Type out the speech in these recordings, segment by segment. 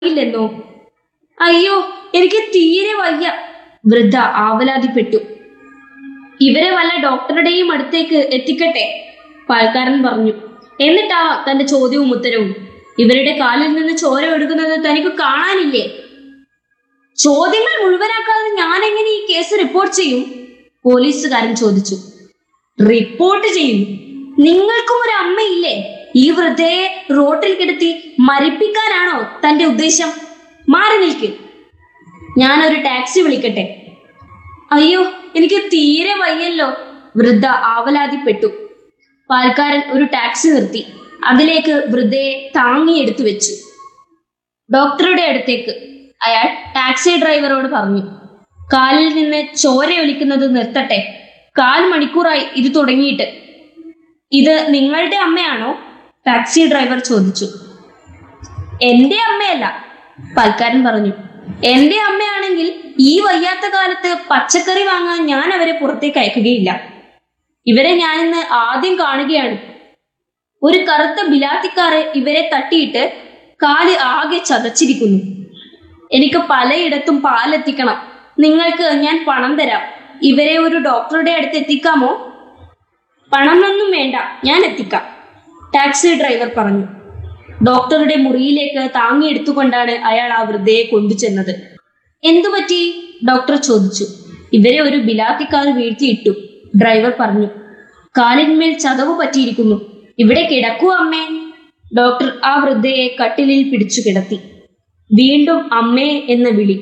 ഇല്ലെന്നോ അയ്യോ എനിക്ക് തീരെ വയ്യ വൃദ്ധ ആവലാതിപ്പെട്ടു ഇവരെ വല്ല ഡോക്ടറുടെയും അടുത്തേക്ക് എത്തിക്കട്ടെ പാൽക്കാരൻ പറഞ്ഞു എന്നിട്ടാവാം തന്റെ ചോദ്യവും ഉത്തരവും ഇവരുടെ കാലിൽ നിന്ന് ചോര ഒഴുകുന്നത് തനിക്ക് കാണാനില്ലേ ചോദ്യങ്ങൾ മുഴുവനാക്കാതെ ഞാൻ എങ്ങനെ ഈ കേസ് റിപ്പോർട്ട് ചെയ്യും പോലീസുകാരൻ ചോദിച്ചു റിപ്പോർട്ട് ചെയ്യും നിങ്ങൾക്കും ഒരു അമ്മയില്ലേ ഈ വൃദ്ധയെ റോട്ടിൽ കിടത്തി മരിപ്പിക്കാനാണോ തന്റെ ഉദ്ദേശം മാറി നിൽക്ക് ഞാനൊരു ടാക്സി വിളിക്കട്ടെ അയ്യോ എനിക്ക് തീരെ വയ്യല്ലോ വൃദ്ധ ആവലാതിപ്പെട്ടു പാൽക്കാരൻ ഒരു ടാക്സി നിർത്തി അതിലേക്ക് വൃദ്ധയെ താങ്ങിയെടുത്തു വെച്ചു ഡോക്ടറുടെ അടുത്തേക്ക് അയാൾ ടാക്സി ഡ്രൈവറോട് പറഞ്ഞു കാലിൽ നിന്ന് ചോര ഒലിക്കുന്നത് നിർത്തട്ടെ കാൽ മണിക്കൂറായി ഇത് തുടങ്ങിയിട്ട് ഇത് നിങ്ങളുടെ അമ്മയാണോ ടാക്സി ഡ്രൈവർ ചോദിച്ചു എന്റെ അമ്മയല്ല പാൽക്കാരൻ പറഞ്ഞു എന്റെ അമ്മയാണെങ്കിൽ ഈ വയ്യാത്ത കാലത്ത് പച്ചക്കറി വാങ്ങാൻ ഞാൻ അവരെ പുറത്തേക്ക് അയക്കുകയില്ല ഇവരെ ഞാൻ ഇന്ന് ആദ്യം കാണുകയാണ് ഒരു കറുത്ത ബിലാത്തിക്കാറ് ഇവരെ തട്ടിയിട്ട് കാല് ആകെ ചതച്ചിരിക്കുന്നു എനിക്ക് പലയിടത്തും പാലെത്തിക്കണം നിങ്ങൾക്ക് ഞാൻ പണം തരാം ഇവരെ ഒരു ഡോക്ടറുടെ അടുത്ത് എത്തിക്കാമോ പണമൊന്നും വേണ്ട ഞാൻ എത്തിക്കാം ടാക്സി ഡ്രൈവർ പറഞ്ഞു ഡോക്ടറുടെ മുറിയിലേക്ക് താങ്ങിയെടുത്തുകൊണ്ടാണ് അയാൾ ആ വൃദ്ധയെ കൊണ്ടുചെന്നത് എന്തു പറ്റി ഡോക്ടർ ചോദിച്ചു ഇവരെ ഒരു ബിലാത്തിക്കാർ വീഴ്ത്തിയിട്ടു ഡ്രൈവർ പറഞ്ഞു കാലിന്മേൽ ചതവ് പറ്റിയിരിക്കുന്നു ഇവിടെ കിടക്കൂ അമ്മേ ഡോക്ടർ ആ വൃദ്ധയെ കട്ടിലിൽ പിടിച്ചു കിടത്തി വീണ്ടും അമ്മേ എന്ന വിളി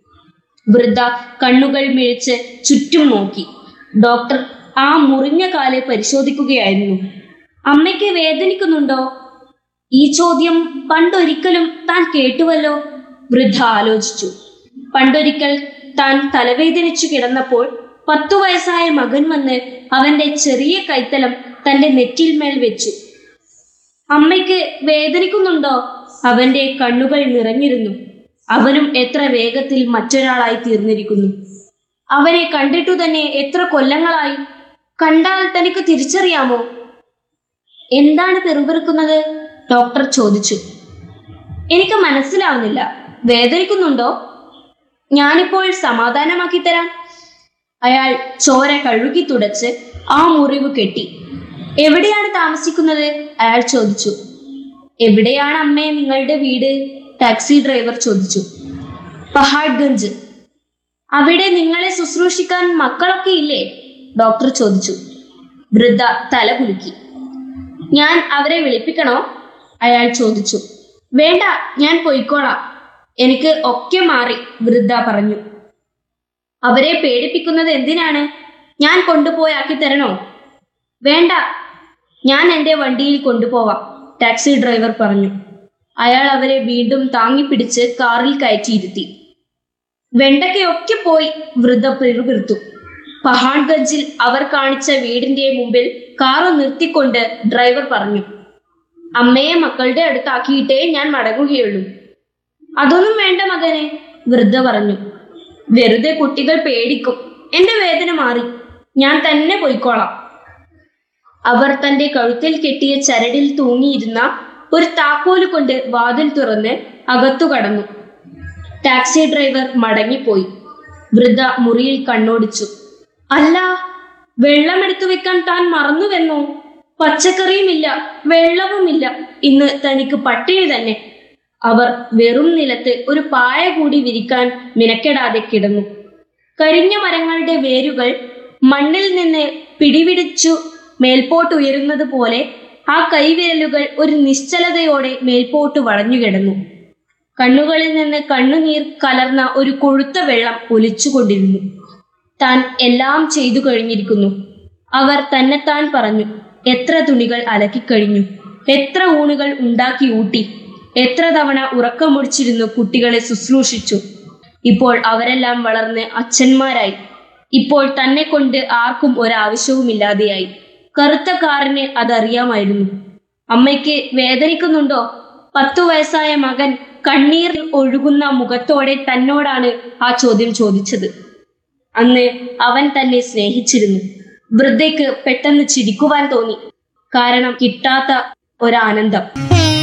വൃദ്ധ കണ്ണുകൾ മിഴിച്ച് ചുറ്റും നോക്കി ഡോക്ടർ ആ മുറിഞ്ഞ കാലെ പരിശോധിക്കുകയായിരുന്നു അമ്മയ്ക്ക് വേദനിക്കുന്നുണ്ടോ ഈ ചോദ്യം പണ്ടൊരിക്കലും താൻ കേട്ടുവല്ലോ വൃദ്ധ ആലോചിച്ചു പണ്ടൊരിക്കൽ താൻ തലവേദനിച്ചു കിടന്നപ്പോൾ പത്തു വയസ്സായ മകൻ വന്ന് അവന്റെ ചെറിയ കൈത്തലം തന്റെ നെറ്റിൽമേൽ വെച്ചു അമ്മയ്ക്ക് വേദനിക്കുന്നുണ്ടോ അവന്റെ കണ്ണുകൾ നിറഞ്ഞിരുന്നു അവനും എത്ര വേഗത്തിൽ മറ്റൊരാളായി തീർന്നിരിക്കുന്നു അവനെ കണ്ടിട്ടു തന്നെ എത്ര കൊല്ലങ്ങളായി കണ്ടാൽ തനിക്ക് തിരിച്ചറിയാമോ എന്താണ് പെറുപിറുക്കുന്നത് ഡോക്ടർ ചോദിച്ചു എനിക്ക് മനസ്സിലാവുന്നില്ല വേദനിക്കുന്നുണ്ടോ ഞാനിപ്പോൾ സമാധാനമാക്കി തരാം അയാൾ ചോര കഴുകി തുടച്ച് ആ മുറിവ് കെട്ടി എവിടെയാണ് താമസിക്കുന്നത് അയാൾ ചോദിച്ചു എവിടെയാണ് അമ്മേ നിങ്ങളുടെ വീട് ടാക്സി ഡ്രൈവർ ചോദിച്ചു പഹാഡ്ഗഞ്ച് അവിടെ നിങ്ങളെ ശുശ്രൂഷിക്കാൻ മക്കളൊക്കെ ഇല്ലേ ഡോക്ടർ ചോദിച്ചു വൃദ്ധ തല കുലുക്കി ഞാൻ അവരെ വിളിപ്പിക്കണോ അയാൾ ചോദിച്ചു വേണ്ട ഞാൻ പൊയ്ക്കോളാം എനിക്ക് ഒക്കെ മാറി വൃദ്ധ പറഞ്ഞു അവരെ പേടിപ്പിക്കുന്നത് എന്തിനാണ് ഞാൻ കൊണ്ടുപോയി ആക്കി തരണോ വേണ്ട ഞാൻ എൻ്റെ വണ്ടിയിൽ കൊണ്ടുപോവാം ടാക്സി ഡ്രൈവർ പറഞ്ഞു അയാൾ അവരെ വീണ്ടും താങ്ങിപ്പിടിച്ച് കാറിൽ കയറ്റിയിരുത്തി വെണ്ടയ്ക്കയൊക്കെ പോയി വൃദ്ധ പിറുപിറുത്തു പഹാൺഗഞ്ചിൽ അവർ കാണിച്ച വീടിന്റെ മുമ്പിൽ കാറ് നിർത്തിക്കൊണ്ട് ഡ്രൈവർ പറഞ്ഞു അമ്മയെ മക്കളുടെ അടുത്താക്കിയിട്ടേ ഞാൻ മടങ്ങുകയുള്ളൂ അതൊന്നും വേണ്ട മകനെ വൃദ്ധ പറഞ്ഞു വെറുതെ കുട്ടികൾ പേടിക്കും എന്റെ വേദന മാറി ഞാൻ തന്നെ പോയിക്കോളാം അവർ തന്റെ കഴുത്തിൽ കെട്ടിയ ചരടിൽ തൂങ്ങിയിരുന്ന ഒരു താക്കോല് കൊണ്ട് വാതിൽ തുറന്ന് അകത്തു കടന്നു ടാക്സി ഡ്രൈവർ മടങ്ങിപ്പോയി വൃദ്ധ മുറിയിൽ കണ്ണോടിച്ചു അല്ല വെള്ളം എടുത്തു വെക്കാൻ താൻ മറന്നുവെന്നോ പച്ചക്കറിയുമില്ല വെള്ളവുമില്ല ഇന്ന് തനിക്ക് പട്ടിണി തന്നെ അവർ വെറും നിലത്ത് ഒരു പായ കൂടി വിരിക്കാൻ മിനക്കെടാതെ കിടന്നു കരിഞ്ഞ മരങ്ങളുടെ വേരുകൾ മണ്ണിൽ നിന്ന് പിടിപിടിച്ചു മേൽപോട്ടുയരുന്നത് പോലെ ആ കൈവിരലുകൾ ഒരു നിശ്ചലതയോടെ മേൽപോട്ട് വളഞ്ഞു കിടന്നു കണ്ണുകളിൽ നിന്ന് കണ്ണുനീർ കലർന്ന ഒരു കൊഴുത്ത വെള്ളം ഒലിച്ചുകൊണ്ടിരുന്നു താൻ എല്ലാം ചെയ്തു കഴിഞ്ഞിരിക്കുന്നു അവർ തന്നെത്താൻ പറഞ്ഞു എത്ര തുണികൾ അലക്കിക്കഴിഞ്ഞു എത്ര ഊണുകൾ ഉണ്ടാക്കി ഊട്ടി എത്ര തവണ ഉറക്കമൊടിച്ചിരുന്നു കുട്ടികളെ ശുശ്രൂഷിച്ചു ഇപ്പോൾ അവരെല്ലാം വളർന്ന് അച്ഛന്മാരായി ഇപ്പോൾ തന്നെ കൊണ്ട് ആർക്കും ഒരാവശ്യവുമില്ലാതെയായി കറുത്ത കാറിന് അതറിയാമായിരുന്നു അമ്മയ്ക്ക് വേദനിക്കുന്നുണ്ടോ പത്തു വയസ്സായ മകൻ കണ്ണീർ ഒഴുകുന്ന മുഖത്തോടെ തന്നോടാണ് ആ ചോദ്യം ചോദിച്ചത് അന്ന് അവൻ തന്നെ സ്നേഹിച്ചിരുന്നു വൃദ്ധയ്ക്ക് പെട്ടെന്ന് ചിരിക്കുവാൻ തോന്നി കാരണം കിട്ടാത്ത ഒരാനന്ദം